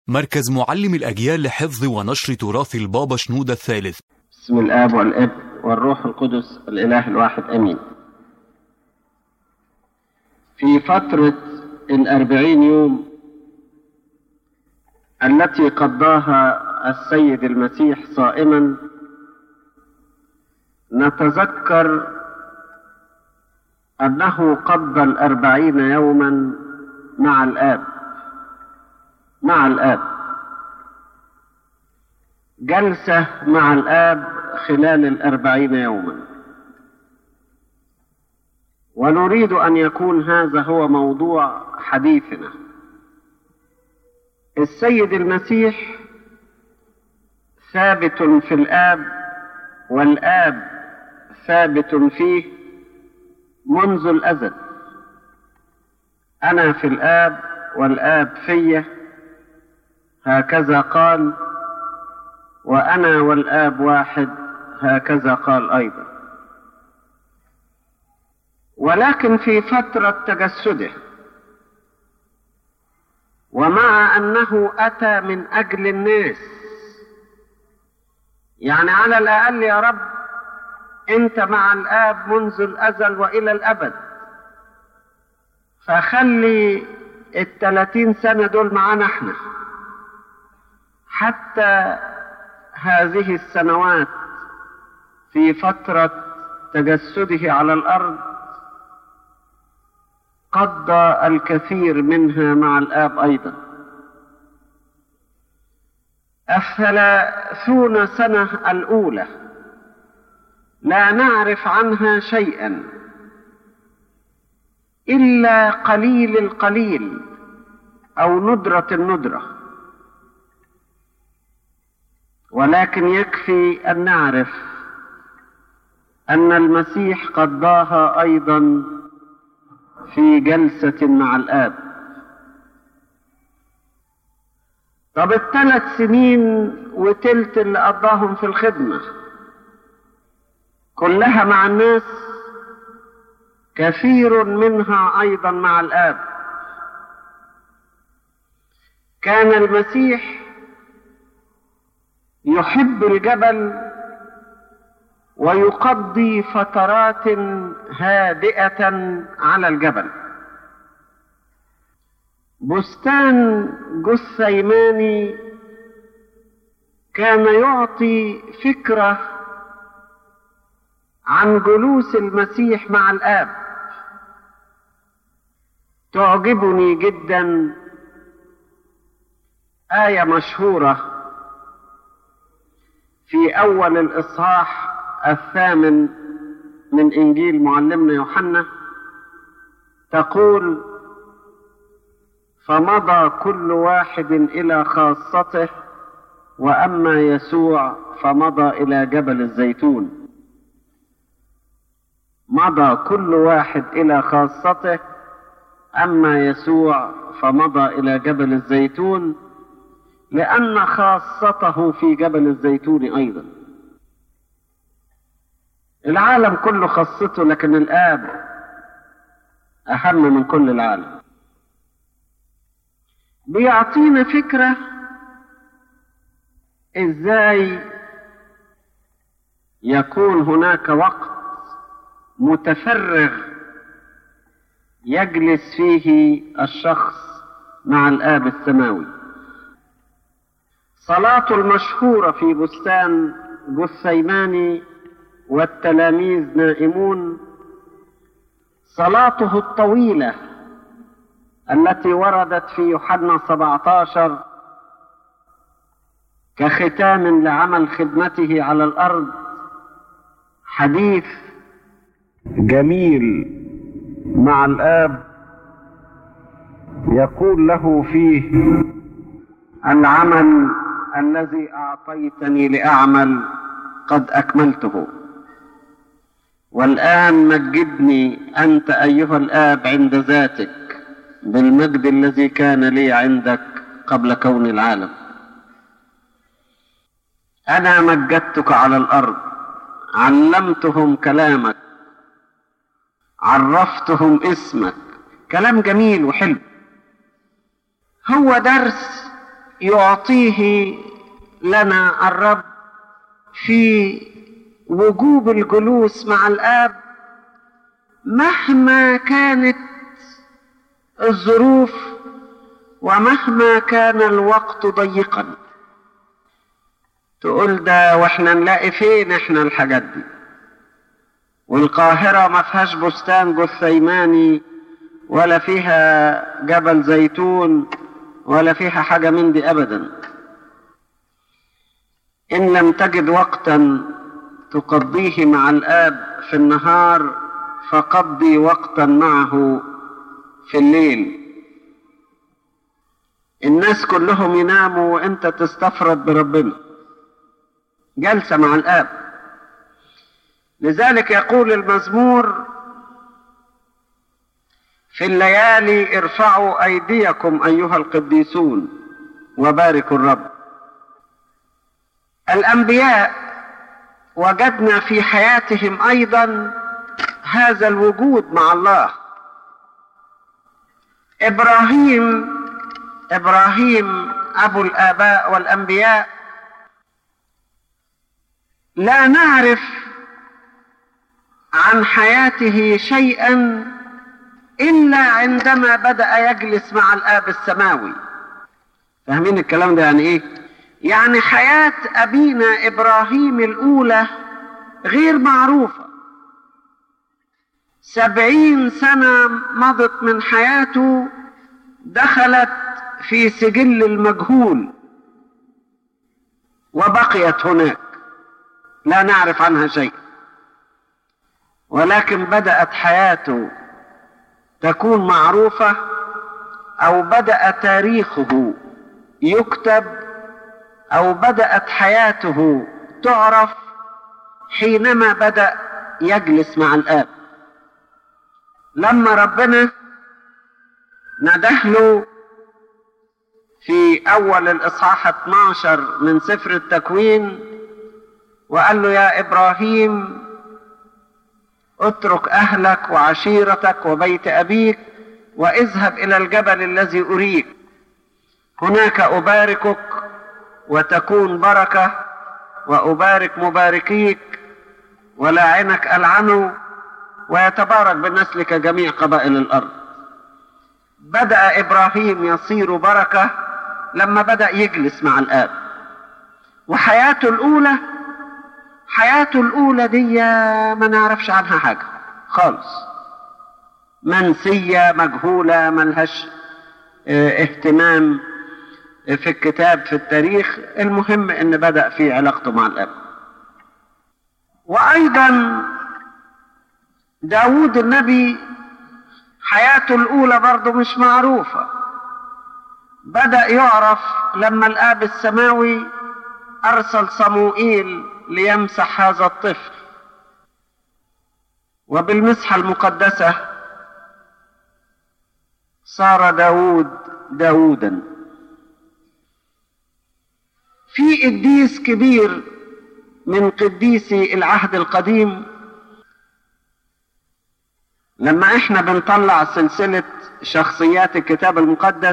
مركز معلم الأجيال لحفظ ونشر تراث البابا شنودة الثالث بسم الآب والابن والروح القدس الإله الواحد أمين في فترة الأربعين يوم التي قضاها السيد المسيح صائما نتذكر أنه قضى الأربعين يوما مع الآب مع الآب جلسة مع الآب خلال الأربعين يوما ونريد أن يكون هذا هو موضوع حديثنا السيد المسيح ثابت في الآب والآب ثابت فيه منذ الأزل أنا في الآب والآب في هكذا قال وأنا والآب واحد هكذا قال أيضا ولكن في فترة تجسده ومع أنه أتى من أجل الناس يعني على الأقل يا رب أنت مع الآب منذ الأزل وإلى الأبد فخلي الثلاثين سنة دول معانا احنا حتى هذه السنوات في فترة تجسده على الأرض قضى الكثير منها مع الآب أيضا الثلاثون سنة الأولى لا نعرف عنها شيئا إلا قليل القليل أو ندرة الندرة ولكن يكفي أن نعرف أن المسيح قضاها أيضا في جلسة مع الآب طب الثلاث سنين وتلت اللي قضاهم في الخدمة كلها مع الناس كثير منها أيضا مع الآب كان المسيح يحب الجبل ويقضي فترات هادئة على الجبل بستان جثيماني كان يعطي فكرة عن جلوس المسيح مع الآب تعجبني جدا آية مشهورة في أول الإصحاح الثامن من إنجيل معلمنا يوحنا تقول فمضى كل واحد إلى خاصته وأما يسوع فمضى إلى جبل الزيتون مضى كل واحد إلى خاصته أما يسوع فمضى إلى جبل الزيتون لأن خاصته في جبل الزيتون أيضا العالم كله خاصته لكن الآب أهم من كل العالم بيعطينا فكرة إزاي يكون هناك وقت متفرغ يجلس فيه الشخص مع الآب السماوي صلاته المشهورة في بستان جثيماني والتلاميذ نائمون صلاته الطويلة التي وردت في يوحنا 17 كختام لعمل خدمته على الأرض حديث جميل مع الآب يقول له فيه العمل الذي أعطيتني لأعمل قد أكملته والآن مجدني أنت أيها الآب عند ذاتك بالمجد الذي كان لي عندك قبل كون العالم أنا مجدتك على الأرض علمتهم كلامك عرفتهم اسمك كلام جميل وحلو هو درس يعطيه لنا الرب في وجوب الجلوس مع الاب مهما كانت الظروف ومهما كان الوقت ضيقا تقول ده واحنا نلاقي فين احنا الحاجات دي والقاهرة ما فيهاش بستان جثيماني ولا فيها جبل زيتون ولا فيها حاجة من دي أبدا إن لم تجد وقتا تقضيه مع الآب في النهار فقضي وقتا معه في الليل الناس كلهم يناموا وانت تستفرد بربنا جلسة مع الآب لذلك يقول المزمور في الليالي ارفعوا أيديكم أيها القديسون وباركوا الرب الأنبياء وجدنا في حياتهم أيضا هذا الوجود مع الله إبراهيم إبراهيم أبو الآباء والأنبياء لا نعرف عن حياته شيئا إلا عندما بدأ يجلس مع الآب السماوي فاهمين الكلام ده يعني إيه؟ يعني حياة أبينا إبراهيم الأولى غير معروفة سبعين سنة مضت من حياته دخلت في سجل المجهول وبقيت هناك لا نعرف عنها شيء ولكن بدأت حياته تكون معروفة أو بدأ تاريخه يكتب أو بدأت حياته تعرف حينما بدأ يجلس مع الآب لما ربنا نده له في أول الإصحاح 12 من سفر التكوين وقال له يا إبراهيم اترك أهلك وعشيرتك وبيت أبيك واذهب إلى الجبل الذي أريك هناك أباركك وتكون بركة وأبارك مباركيك ولاعنك ألعنه ويتبارك بنسلك جميع قبائل الأرض بدأ إبراهيم يصير بركة لما بدأ يجلس مع الآب وحياته الأولى حياته الأولى دي ما نعرفش عنها حاجة خالص منسية مجهولة ملهاش اه اهتمام في الكتاب في التاريخ المهم ان بدأ في علاقته مع الأب وأيضا داود النبي حياته الأولى برضه مش معروفة بدأ يعرف لما الآب السماوي أرسل صموئيل ليمسح هذا الطفل وبالمسحة المقدسة صار داود داودا في قديس كبير من قديسي العهد القديم لما احنا بنطلع سلسلة شخصيات الكتاب المقدس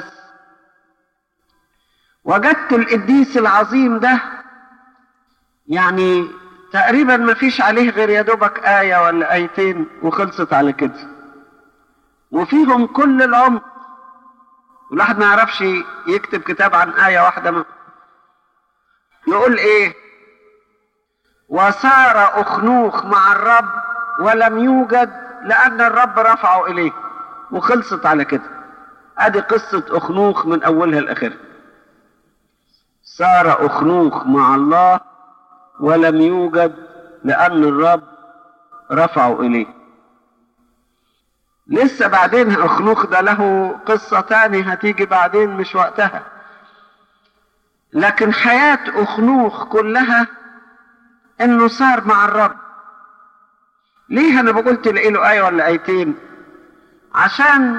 وجدت القديس العظيم ده يعني تقريبا ما فيش عليه غير يا دوبك آية ولا آيتين وخلصت على كده وفيهم كل العمق الواحد ما يعرفش يكتب كتاب عن آية واحدة ما يقول ايه وصار أخنوخ مع الرب ولم يوجد لأن الرب رفعه إليه وخلصت على كده ادي قصة أخنوخ من أولها لآخرها صار أخنوخ مع الله ولم يوجد لأن الرب رفعه إليه لسه بعدين أخنوخ ده له قصة تاني هتيجي بعدين مش وقتها لكن حياة أخنوخ كلها إنه صار مع الرب ليه أنا بقول تلاقي له آية ولا آيتين عشان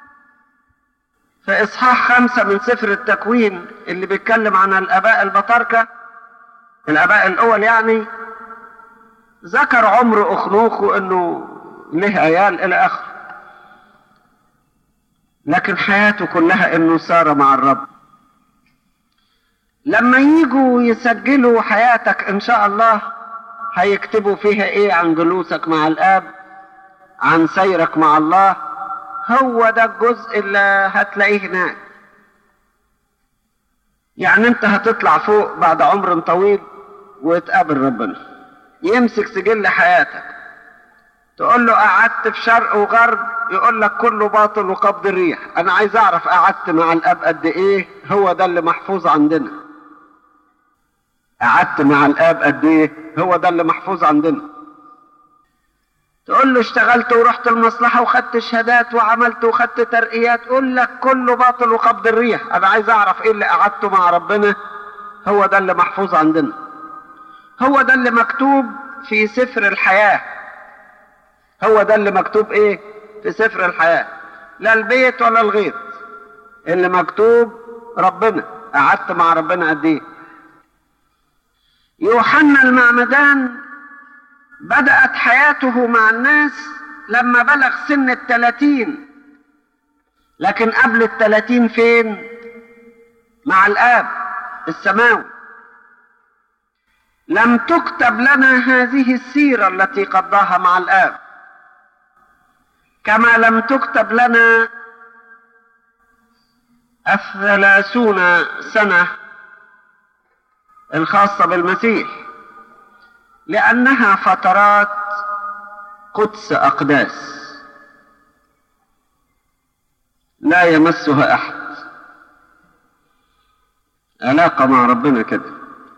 في إصحاح خمسة من سفر التكوين اللي بيتكلم عن الآباء البطاركة الآباء الأول يعني ذكر عمر أخنوخ وإنه له عيال إلى آخره لكن حياته كلها إنه صار مع الرب لما يجوا يسجلوا حياتك ان شاء الله هيكتبوا فيها ايه عن جلوسك مع الاب عن سيرك مع الله هو ده الجزء اللي هتلاقيه هناك يعني انت هتطلع فوق بعد عمر طويل وتقابل ربنا يمسك سجل حياتك تقول له قعدت في شرق وغرب يقول لك كله باطل وقبض الريح انا عايز اعرف قعدت مع الاب قد ايه هو ده اللي محفوظ عندنا قعدت مع الاب قد ايه هو ده اللي محفوظ عندنا تقول له اشتغلت ورحت المصلحة وخدت شهادات وعملت وخدت ترقيات يقول لك كله باطل وقبض الريح انا عايز اعرف ايه اللي قعدته مع ربنا هو ده اللي محفوظ عندنا هو ده اللي مكتوب في سفر الحياة هو ده اللي مكتوب ايه في سفر الحياة لا البيت ولا الغيط اللي مكتوب ربنا قعدت مع ربنا قد ايه يوحنا المعمدان بدأت حياته مع الناس لما بلغ سن الثلاثين لكن قبل الثلاثين فين مع الآب السماوي لم تكتب لنا هذه السيرة التي قضاها مع الآب كما لم تكتب لنا الثلاثون سنة الخاصة بالمسيح لأنها فترات قدس أقداس لا يمسها أحد علاقة مع ربنا كده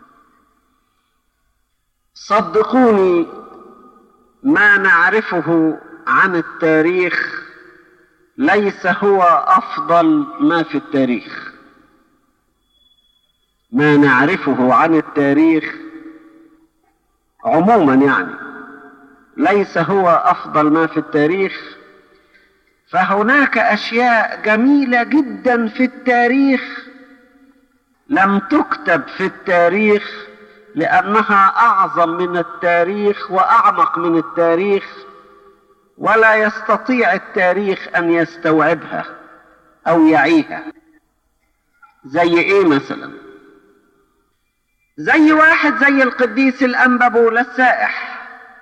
صدقوني ما نعرفه عن التاريخ ليس هو أفضل ما في التاريخ ما نعرفه عن التاريخ عموما يعني ليس هو افضل ما في التاريخ فهناك اشياء جميله جدا في التاريخ لم تكتب في التاريخ لانها اعظم من التاريخ واعمق من التاريخ ولا يستطيع التاريخ ان يستوعبها او يعيها زي ايه مثلا زي واحد زي القديس الأنبابول السائح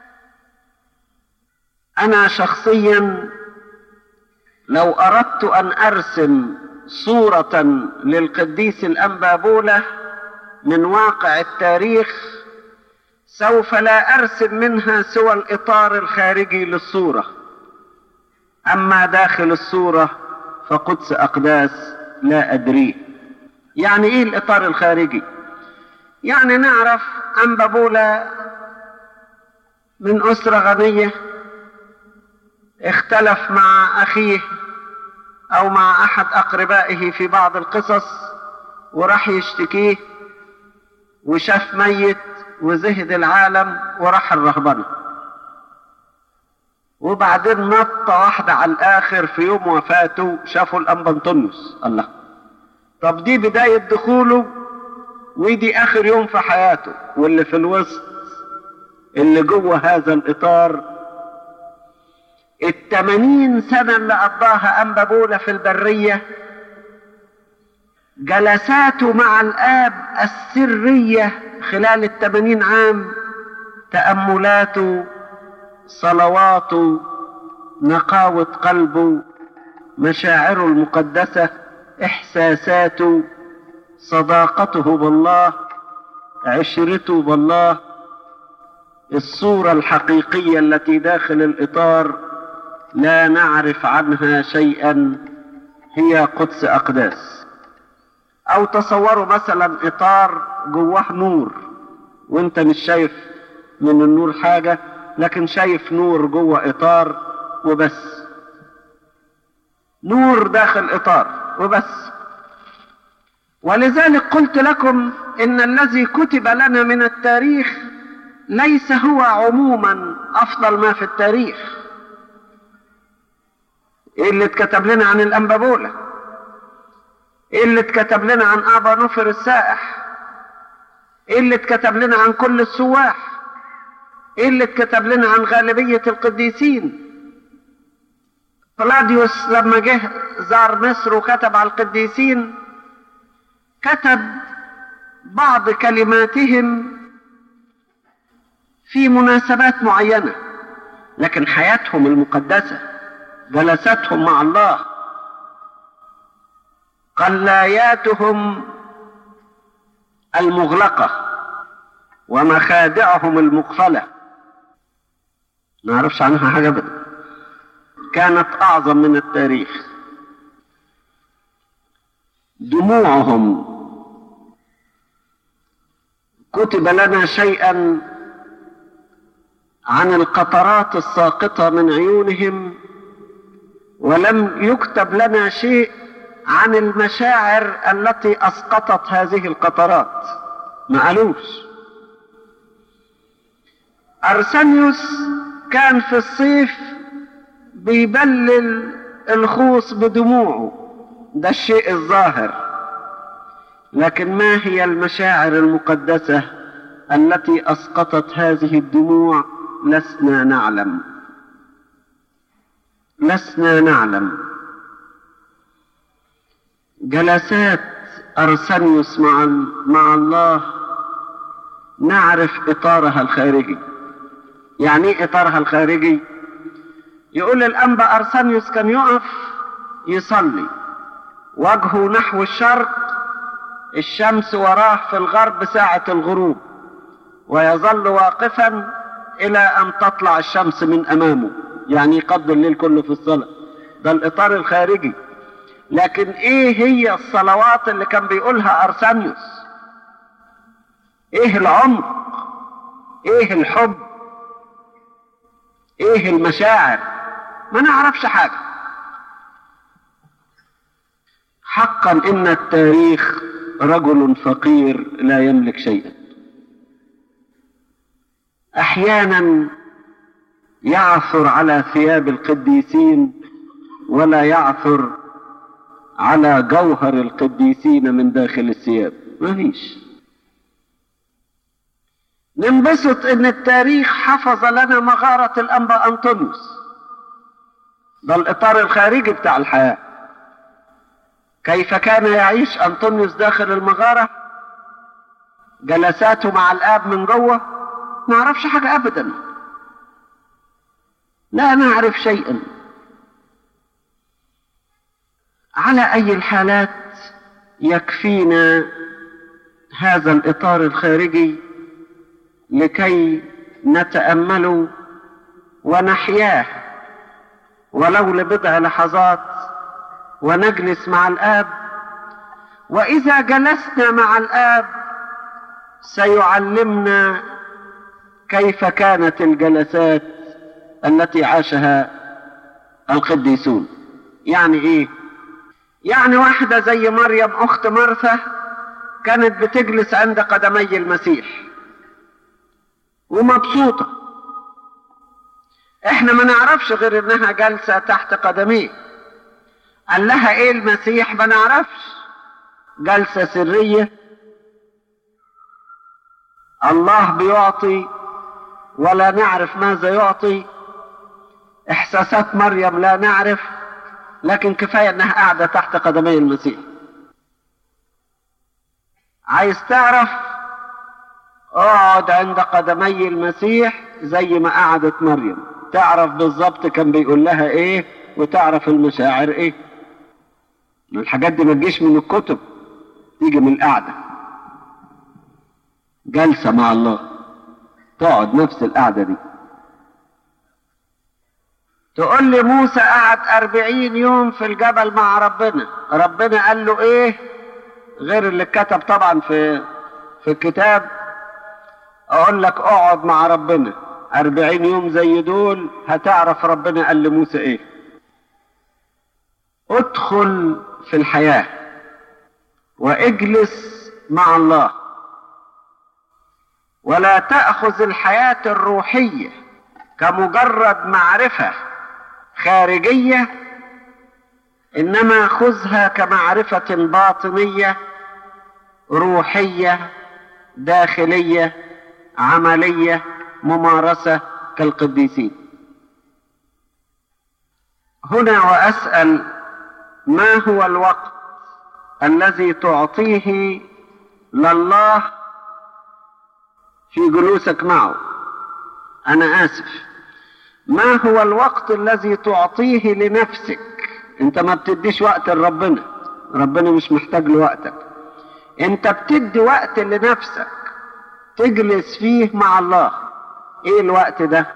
أنا شخصيا لو أردت أن أرسم صورة للقديس الأنبابولة من واقع التاريخ سوف لا أرسم منها سوى الإطار الخارجي للصورة أما داخل الصورة فقدس أقداس لا أدريه يعني إيه الإطار الخارجي؟ يعني نعرف أن بابولا من أسرة غنية اختلف مع أخيه أو مع أحد أقربائه في بعض القصص وراح يشتكيه وشاف ميت وزهد العالم وراح الرهبنة وبعدين نطة واحدة على الآخر في يوم وفاته شافوا الأنبنطونيوس الله طب دي بداية دخوله ودي اخر يوم في حياته واللي في الوسط اللي جوه هذا الاطار التمانين سنة اللي قضاها أنبابولة في البرية جلساته مع الآب السرية خلال التمانين عام تأملاته صلواته نقاوة قلبه مشاعره المقدسة إحساساته صداقته بالله عشرته بالله الصورة الحقيقية التي داخل الإطار لا نعرف عنها شيئا هي قدس أقداس أو تصوروا مثلا إطار جواه نور وانت مش شايف من النور حاجة لكن شايف نور جوه إطار وبس نور داخل إطار وبس ولذلك قلت لكم ان الذي كتب لنا من التاريخ ليس هو عموما افضل ما في التاريخ ايه اللي اتكتب لنا عن الانبابولة ايه اللي اتكتب لنا عن ابا نفر السائح ايه اللي اتكتب لنا عن كل السواح ايه اللي اتكتب لنا عن غالبية القديسين بلاديوس لما جه زار مصر وكتب على القديسين كتب بعض كلماتهم في مناسبات معينة لكن حياتهم المقدسة جلساتهم مع الله قلاياتهم المغلقة ومخادعهم المقفلة ما نعرفش عنها حاجة ابدا كانت أعظم من التاريخ دموعهم كتب لنا شيئا عن القطرات الساقطة من عيونهم ولم يكتب لنا شيء عن المشاعر التي اسقطت هذه القطرات ما قالوش ارسنيوس كان في الصيف بيبلل الخوص بدموعه ده الشيء الظاهر لكن ما هي المشاعر المقدسه التي اسقطت هذه الدموع لسنا نعلم لسنا نعلم جلسات ارسنيوس مع مع الله نعرف اطارها الخارجي يعني ايه اطارها الخارجي يقول الانبا ارسنيوس كان يقف يصلي وجهه نحو الشرق الشمس وراه في الغرب ساعة الغروب ويظل واقفا الى ان تطلع الشمس من امامه يعني يقضي الليل كله في الصلاة ده الاطار الخارجي لكن ايه هي الصلوات اللي كان بيقولها ارسانيوس ايه العمق ايه الحب ايه المشاعر ما نعرفش حاجة حقا ان التاريخ رجل فقير لا يملك شيئا احيانا يعثر على ثياب القديسين ولا يعثر على جوهر القديسين من داخل الثياب ما فيش ننبسط ان التاريخ حفظ لنا مغارة الانبا انطونيوس ده الاطار الخارجي بتاع الحياة كيف كان يعيش انطونيوس داخل المغارة جلساته مع الاب من جوه ما نعرفش حاجة ابدا لا نعرف شيئا على اي الحالات يكفينا هذا الاطار الخارجي لكي نتامله ونحياه ولو لبضع لحظات ونجلس مع الاب واذا جلسنا مع الاب سيعلمنا كيف كانت الجلسات التي عاشها القديسون يعني ايه يعني واحدة زي مريم أخت مرثا كانت بتجلس عند قدمي المسيح ومبسوطة احنا ما نعرفش غير انها جالسة تحت قدميه قال لها ايه المسيح ما نعرفش جلسة سرية الله بيعطي ولا نعرف ماذا يعطي احساسات مريم لا نعرف لكن كفاية انها قاعدة تحت قدمي المسيح عايز تعرف اقعد عند قدمي المسيح زي ما قعدت مريم تعرف بالظبط كان بيقول لها ايه وتعرف المشاعر ايه الحاجات دي ما تجيش من الكتب تيجي من القعدة جلسة مع الله تقعد نفس القعدة دي تقول لي موسى قعد أربعين يوم في الجبل مع ربنا ربنا قال له ايه غير اللي كتب طبعا في في الكتاب اقول لك اقعد مع ربنا أربعين يوم زي دول هتعرف ربنا قال لموسى ايه ادخل في الحياة واجلس مع الله ولا تأخذ الحياة الروحية كمجرد معرفة خارجية إنما خذها كمعرفة باطنية روحية داخلية عملية ممارسة كالقديسين هنا وأسأل ما هو الوقت الذي تعطيه لله في جلوسك معه انا اسف ما هو الوقت الذي تعطيه لنفسك انت ما بتديش وقت لربنا ربنا مش محتاج لوقتك انت بتدي وقت لنفسك تجلس فيه مع الله ايه الوقت ده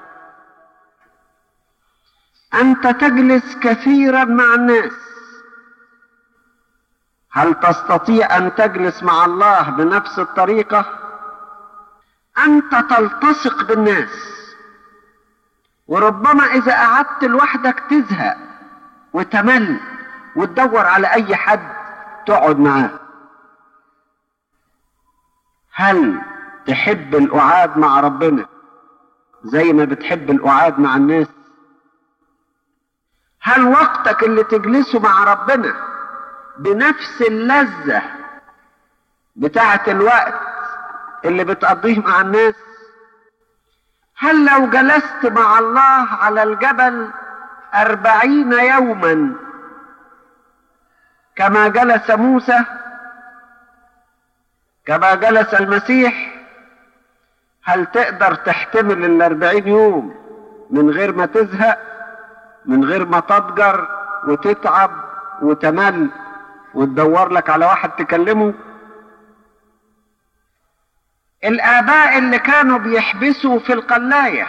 انت تجلس كثيرا مع الناس هل تستطيع ان تجلس مع الله بنفس الطريقه انت تلتصق بالناس وربما اذا قعدت لوحدك تزهق وتمل وتدور على اي حد تقعد معاه هل تحب القعاد مع ربنا زي ما بتحب القعاد مع الناس هل وقتك اللي تجلسه مع ربنا بنفس اللذة بتاعة الوقت اللي بتقضيه مع الناس هل لو جلست مع الله على الجبل أربعين يوما كما جلس موسى كما جلس المسيح هل تقدر تحتمل الأربعين يوم من غير ما تزهق من غير ما تضجر وتتعب وتمل وتدور لك على واحد تكلمه الآباء اللي كانوا بيحبسوا في القلاية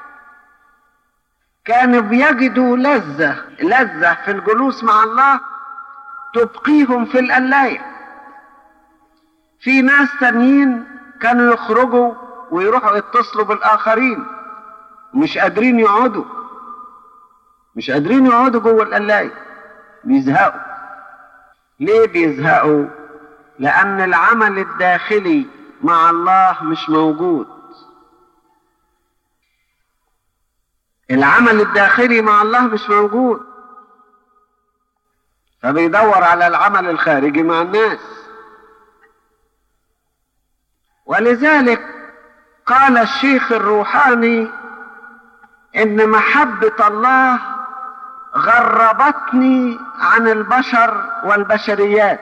كانوا بيجدوا لذة لذة في الجلوس مع الله تبقيهم في القلاية في ناس تانيين كانوا يخرجوا ويروحوا يتصلوا بالآخرين مش قادرين يقعدوا مش قادرين يقعدوا جوه القلاية بيزهقوا ليه بيزهقوا لأن العمل الداخلي مع الله مش موجود العمل الداخلي مع الله مش موجود فبيدور على العمل الخارجي مع الناس ولذلك قال الشيخ الروحاني ان محبه الله غربتني عن البشر والبشريات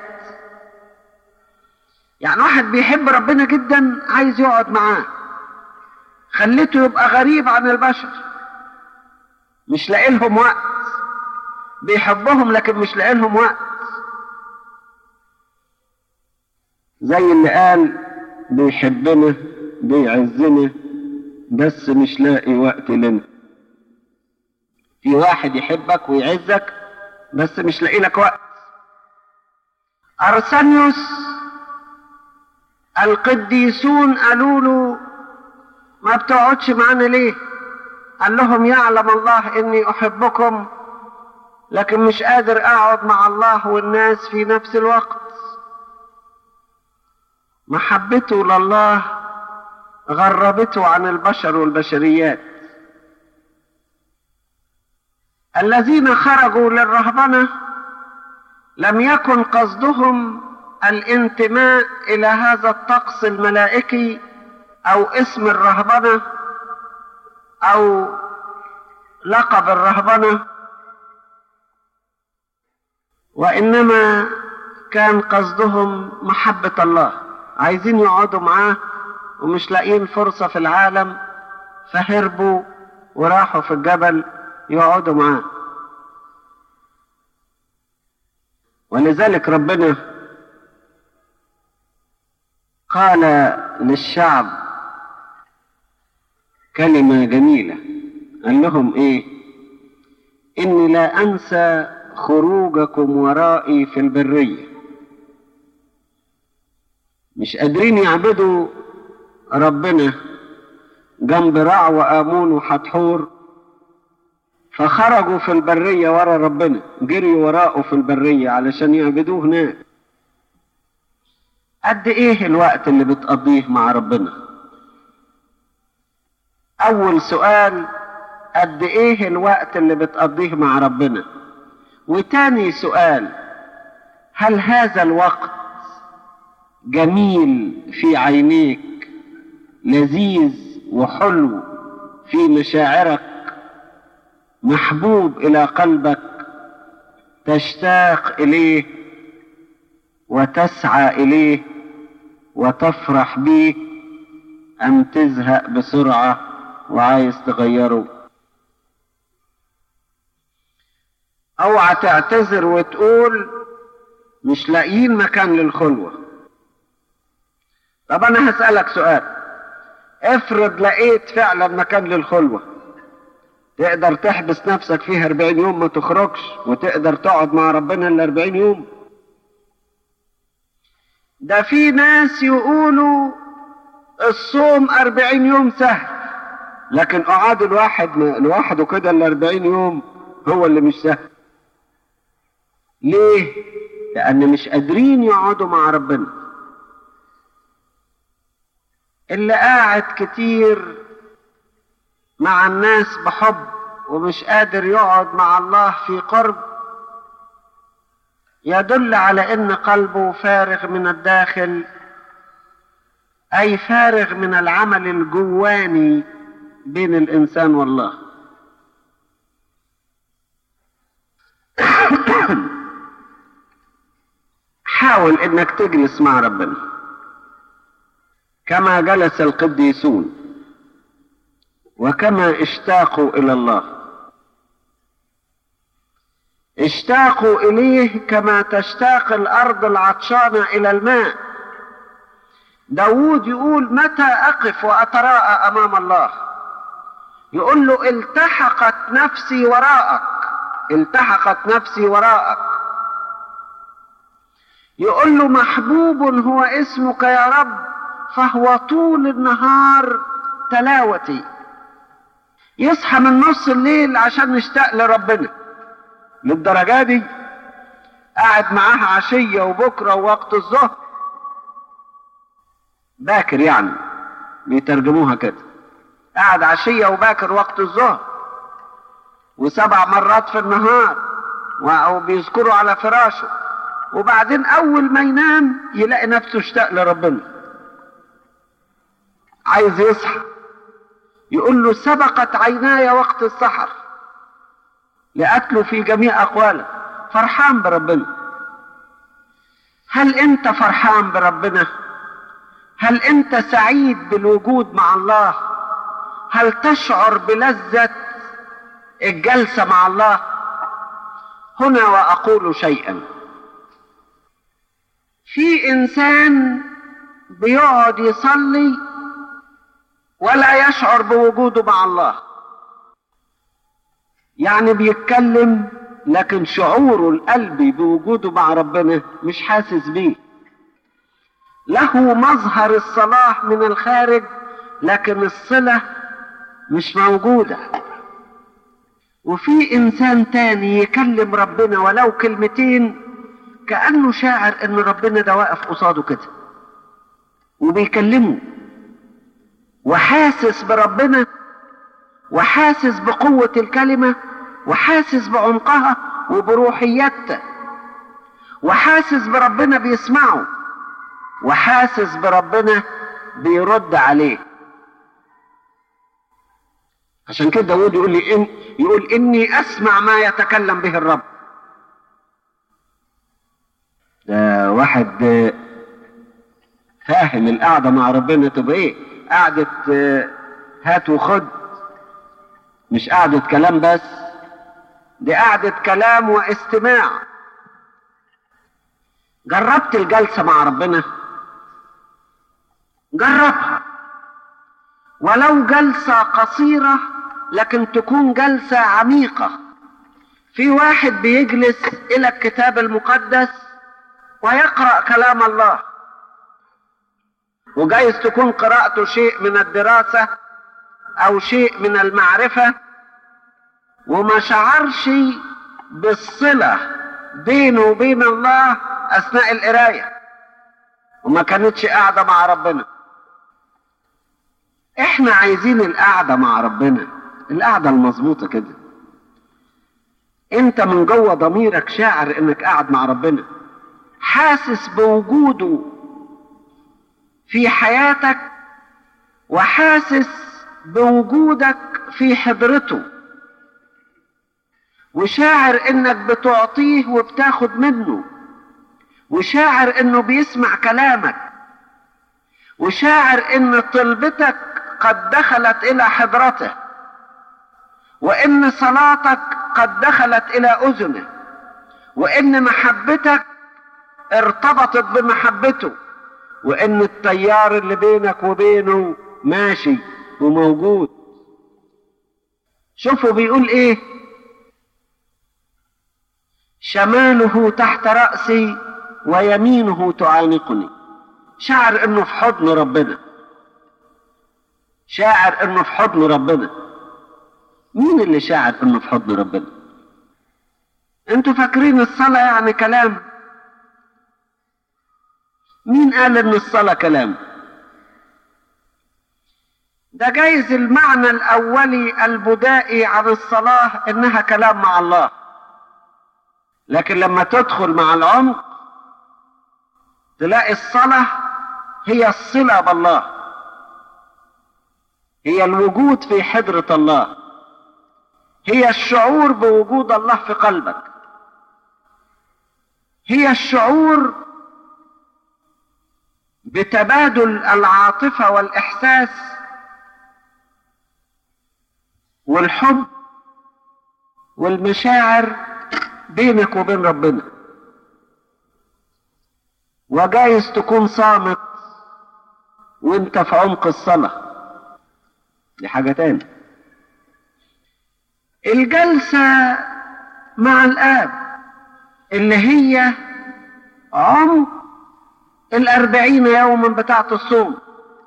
يعني واحد بيحب ربنا جدا عايز يقعد معاه خليته يبقى غريب عن البشر مش لاقي لهم وقت بيحبهم لكن مش لاقي لهم وقت زي اللي قال بيحبنا بيعزنا بس مش لاقي وقت لنا في واحد يحبك ويعزك بس مش لاقي لك وقت ارسانيوس القديسون قالوا له ما بتقعدش معانا ليه قال لهم يعلم الله اني احبكم لكن مش قادر اقعد مع الله والناس في نفس الوقت محبته لله غربته عن البشر والبشريات الذين خرجوا للرهبنه لم يكن قصدهم الانتماء الى هذا الطقس الملائكي او اسم الرهبنه او لقب الرهبنه وانما كان قصدهم محبه الله عايزين يقعدوا معاه ومش لاقيين فرصه في العالم فهربوا وراحوا في الجبل يقعدوا معاه ولذلك ربنا قال للشعب كلمة جميلة قال لهم ايه اني لا انسى خروجكم ورائي في البرية مش قادرين يعبدوا ربنا جنب رع وآمون وحتحور فخرجوا في البرية ورا ربنا جريوا وراءه في البرية علشان يعبدوه هناك قد ايه الوقت اللي بتقضيه مع ربنا اول سؤال قد ايه الوقت اللي بتقضيه مع ربنا وتاني سؤال هل هذا الوقت جميل في عينيك لذيذ وحلو في مشاعرك محبوب الى قلبك تشتاق اليه وتسعى اليه وتفرح بيه أم تزهق بسرعة وعايز تغيره اوعى تعتذر وتقول مش لاقيين مكان للخلوة طب انا هسألك سؤال افرض لقيت فعلا مكان للخلوة تقدر تحبس نفسك فيه 40 يوم ما تخرجش وتقدر تقعد مع ربنا ال 40 يوم ده في ناس يقولوا الصوم 40 يوم سهل لكن قعاد الواحد لوحده كده ال 40 يوم هو اللي مش سهل ليه؟ لأن مش قادرين يقعدوا مع ربنا اللي قاعد كتير مع الناس بحب ومش قادر يقعد مع الله في قرب يدل على ان قلبه فارغ من الداخل اي فارغ من العمل الجواني بين الانسان والله حاول انك تجلس مع ربنا كما جلس القديسون وكما اشتاقوا الى الله اشتاقوا اليه كما تشتاق الارض العطشانه الى الماء داود يقول متى اقف واتراءى امام الله يقول له التحقت نفسي وراءك التحقت نفسي وراءك يقول له محبوب هو اسمك يا رب فهو طول النهار تلاوتي يصحى من نص الليل عشان نشتاق لربنا للدرجة دي قاعد معاها عشية وبكرة ووقت الظهر باكر يعني بيترجموها كده قاعد عشية وباكر وقت الظهر وسبع مرات في النهار وبيذكروا على فراشه وبعدين اول ما ينام يلاقي نفسه اشتاق لربنا عايز يصحى يقول له سبقت عيناي وقت السحر لأتلو في جميع أقواله فرحان بربنا هل أنت فرحان بربنا هل أنت سعيد بالوجود مع الله هل تشعر بلذة الجلسة مع الله هنا وأقول شيئا في انسان بيقعد يصلي ولا يشعر بوجوده مع الله يعني بيتكلم لكن شعوره القلبي بوجوده مع ربنا مش حاسس بيه له مظهر الصلاح من الخارج لكن الصلة مش موجودة وفي انسان تاني يكلم ربنا ولو كلمتين كأنه شاعر ان ربنا ده واقف قصاده كده وبيكلمه وحاسس بربنا وحاسس بقوة الكلمة وحاسس بعمقها وبروحيتها وحاسس بربنا بيسمعه وحاسس بربنا بيرد عليه عشان كده داود يقول لي إن يقول اني اسمع ما يتكلم به الرب ده واحد فاهم القعده مع ربنا تبقى ايه قعده هات وخد مش قعده كلام بس دي قعده كلام واستماع جربت الجلسه مع ربنا جربها ولو جلسه قصيره لكن تكون جلسه عميقه في واحد بيجلس الى الكتاب المقدس ويقرأ كلام الله وجايز تكون قراءته شيء من الدراسة أو شيء من المعرفة وما شعرش بالصلة بينه وبين الله أثناء القراية وما كانتش قاعدة مع ربنا احنا عايزين القعدة مع ربنا القعدة المظبوطة كده انت من جوه ضميرك شاعر انك قاعد مع ربنا حاسس بوجوده في حياتك وحاسس بوجودك في حضرته وشاعر انك بتعطيه وبتاخد منه وشاعر انه بيسمع كلامك وشاعر ان طلبتك قد دخلت الى حضرته وان صلاتك قد دخلت الى اذنه وان محبتك ارتبطت بمحبته وان التيار اللي بينك وبينه ماشي وموجود شوفوا بيقول ايه شماله تحت رأسي ويمينه تعانقني شاعر انه في حضن ربنا شاعر انه في حضن ربنا مين اللي شاعر انه في حضن ربنا انتوا فاكرين الصلاة يعني كلام مين قال ان الصلاة كلام ده جايز المعنى الاولي البدائي عن الصلاة انها كلام مع الله لكن لما تدخل مع العمق تلاقي الصلاة هي الصلة بالله هي الوجود في حضرة الله هي الشعور بوجود الله في قلبك هي الشعور بتبادل العاطفة والإحساس والحب والمشاعر بينك وبين ربنا وجايز تكون صامت وانت في عمق الصلاة دي حاجة تاني الجلسة مع الآب اللي هي عمق الأربعين يوما بتاعة الصوم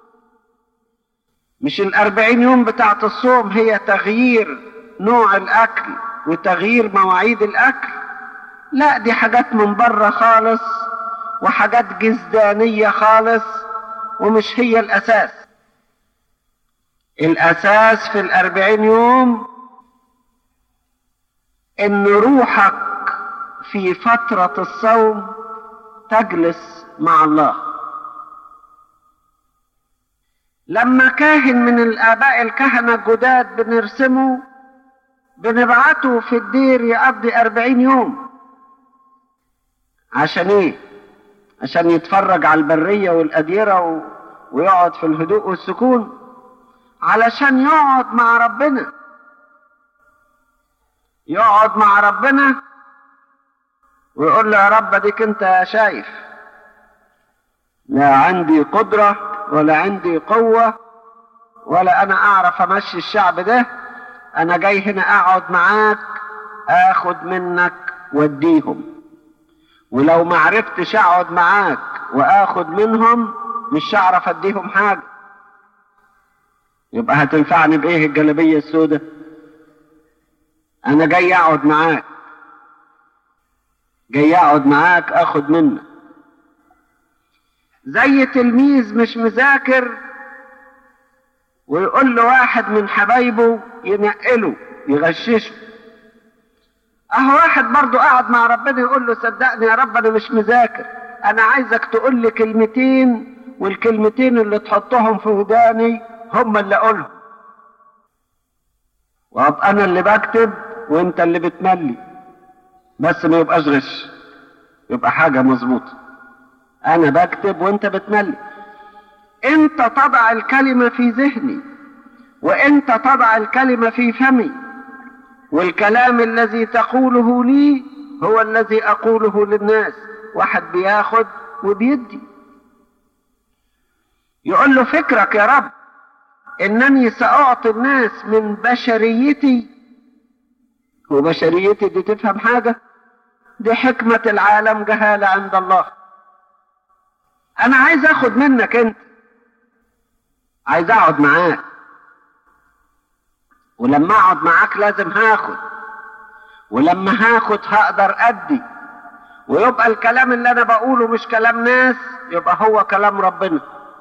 مش الأربعين يوم بتاعة الصوم هي تغيير نوع الأكل وتغيير مواعيد الأكل لا دي حاجات من بره خالص وحاجات جزدانية خالص ومش هي الأساس الأساس في الأربعين يوم إن روحك في فترة الصوم تجلس مع الله لما كاهن من الآباء الكهنة الجداد بنرسمه بنبعته في الدير يقضي أربعين يوم عشان ايه عشان يتفرج على البرية والأديرة و... ويقعد في الهدوء والسكون علشان يقعد مع ربنا يقعد مع ربنا ويقول له يا رب ديك انت شايف لا عندي قدرة ولا عندي قوة ولا انا اعرف امشي الشعب ده انا جاي هنا اقعد معاك اخد منك واديهم ولو ما عرفتش اقعد معاك واخد منهم مش هعرف اديهم حاجة يبقى هتنفعني بايه الجلبية السوداء انا جاي اقعد معاك جاي اقعد معاك اخد منك زي تلميذ مش مذاكر ويقول له واحد من حبايبه ينقله يغششه اهو واحد برضه قاعد مع ربنا يقول له صدقني يا رب انا مش مذاكر انا عايزك تقول لي كلمتين والكلمتين اللي تحطهم في وداني هم اللي اقولهم وابقى انا اللي بكتب وانت اللي بتملي بس ما يبقاش غش يبقى حاجة مظبوطة انا بكتب وانت بتملي انت تضع الكلمة في ذهني وانت تضع الكلمة في فمي والكلام الذي تقوله لي هو الذي اقوله للناس واحد بياخد وبيدي يقول له فكرك يا رب انني ساعطي الناس من بشريتي وبشريتي دي تفهم حاجة دي حكمة العالم جهالة عند الله انا عايز اخد منك انت عايز اقعد معاك ولما اقعد معاك لازم هاخد ولما هاخد هقدر ادي ويبقى الكلام اللي انا بقوله مش كلام ناس يبقى هو كلام ربنا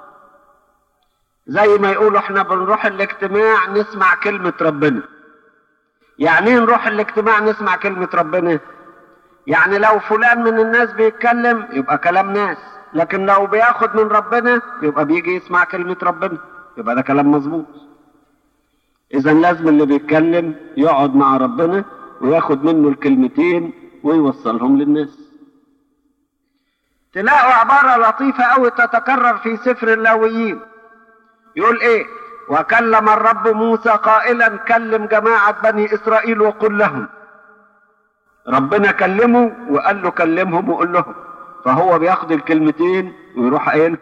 زي ما يقولوا احنا بنروح الاجتماع نسمع كلمة ربنا يعني ايه نروح الاجتماع نسمع كلمة ربنا يعني لو فلان من الناس بيتكلم يبقى كلام ناس لكن لو بياخد من ربنا يبقى بيجي يسمع كلمة ربنا يبقى ده كلام مظبوط اذا لازم اللي بيتكلم يقعد مع ربنا وياخد منه الكلمتين ويوصلهم للناس تلاقوا عبارة لطيفة أوي تتكرر في سفر اللاويين يقول إيه وكلم الرب موسى قائلا كلم جماعة بني إسرائيل وقل لهم ربنا كلمه وقال له كلمهم وقول لهم فهو بياخد الكلمتين ويروح قايلهم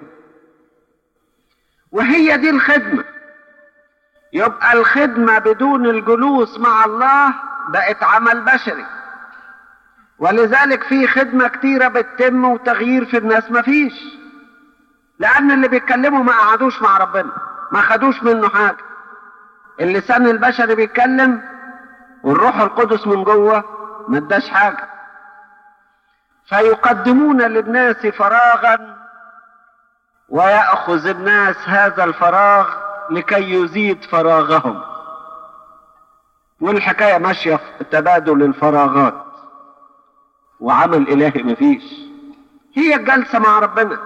وهي دي الخدمة يبقى الخدمة بدون الجلوس مع الله بقت عمل بشري ولذلك في خدمة كتيرة بتتم وتغيير في الناس مفيش لأن اللي بيتكلموا ما قعدوش مع ربنا ما خدوش منه حاجة اللسان البشري بيتكلم والروح القدس من جوه ما اداش حاجة فيقدمون للناس فراغا ويأخذ الناس هذا الفراغ لكي يزيد فراغهم والحكاية ماشية في تبادل الفراغات وعمل إلهي مفيش هي الجلسة مع ربنا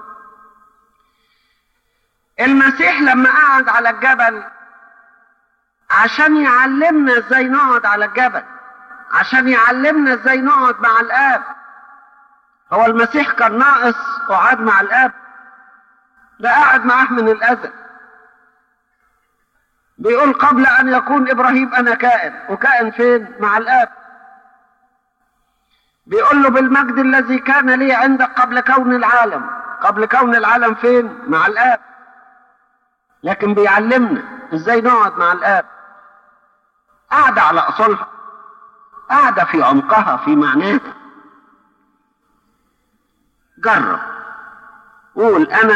المسيح لما قعد على الجبل عشان يعلمنا ازاي نقعد على الجبل عشان يعلمنا ازاي نقعد مع الاب هو المسيح كان ناقص قعد مع الاب ده قاعد معاه من الازل بيقول قبل ان يكون ابراهيم انا كائن وكائن فين مع الاب بيقول له بالمجد الذي كان لي عندك قبل كون العالم قبل كون العالم فين مع الاب لكن بيعلمنا ازاي نقعد مع الاب قاعدة على اصولها قاعدة في عمقها في معناها جرب قول انا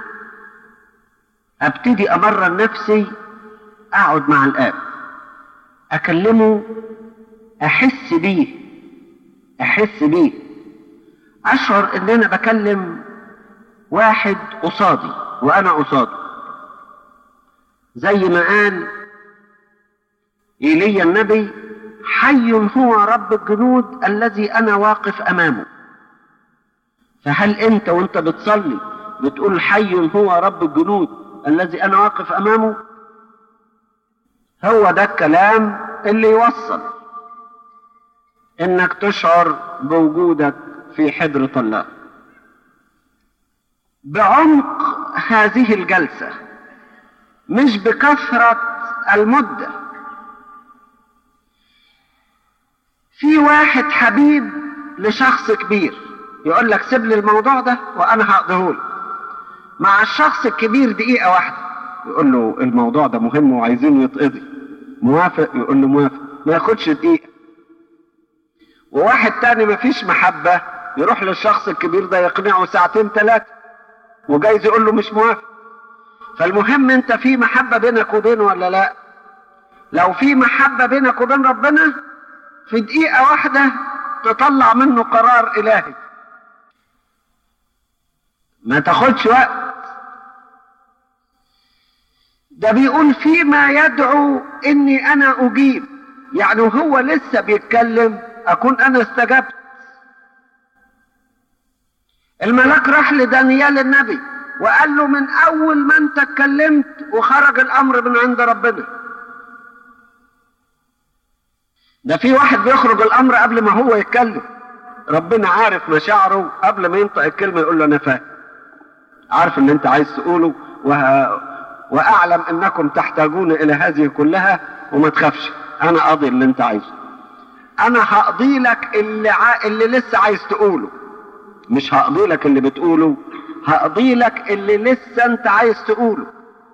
ابتدي امرن نفسي اقعد مع الاب اكلمه احس بيه احس بيه اشعر ان انا بكلم واحد قصادي وانا قصاده زي ما قال ايليا النبي حي هو رب الجنود الذي انا واقف امامه فهل انت وانت بتصلي بتقول حي هو رب الجنود الذي انا واقف امامه هو ده الكلام اللي يوصل انك تشعر بوجودك في حضرة الله بعمق هذه الجلسة مش بكثرة المدة في واحد حبيب لشخص كبير يقول لك سيب لي الموضوع ده وانا هقضيه مع الشخص الكبير دقيقة واحدة يقول له الموضوع ده مهم وعايزينه يتقضي موافق يقول له موافق ما ياخدش دقيقة وواحد تاني مفيش محبة يروح للشخص الكبير ده يقنعه ساعتين ثلاثة وجايز يقول له مش موافق فالمهم انت في محبة بينك وبينه ولا لا لو في محبة بينك وبين ربنا في دقيقة واحدة تطلع منه قرار إلهي ما تاخدش وقت ده بيقول فيما يدعو اني انا اجيب يعني هو لسه بيتكلم اكون انا استجبت الملاك راح لدانيال النبي وقال له من اول ما انت اتكلمت وخرج الامر من عند ربنا ده في واحد بيخرج الامر قبل ما هو يتكلم ربنا عارف مشاعره قبل ما ينطق الكلمه يقول له انا فاهم عارف ان انت عايز تقوله وه... واعلم انكم تحتاجون الى هذه كلها وما تخافش انا اقضي اللي انت عايزه انا هقضي لك اللي, ع... اللي لسه عايز تقوله مش هقضي لك اللي بتقوله هقضي لك اللي لسه انت عايز تقوله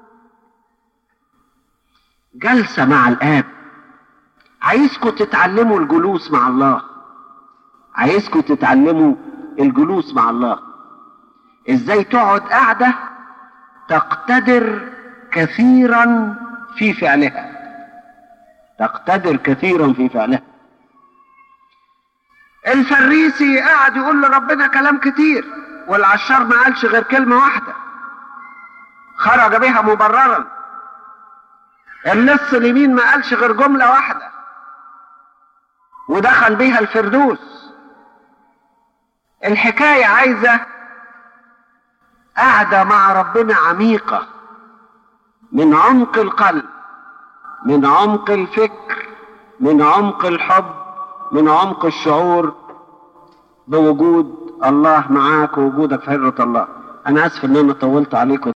جلسة مع الآب عايزكم تتعلموا الجلوس مع الله عايزكم تتعلموا الجلوس مع الله ازاي تقعد قاعدة تقتدر كثيرا في فعلها تقتدر كثيرا في فعلها الفريسي قاعد يقول لربنا كلام كتير والعشار ما قالش غير كلمة واحدة خرج بها مبررا اللص اليمين ما قالش غير جملة واحدة ودخل بها الفردوس الحكاية عايزة قاعدة مع ربنا عميقة من عمق القلب من عمق الفكر من عمق الحب من عمق الشعور بوجود الله معاك ووجودك في حرة الله انا اسف ان انا طولت عليكم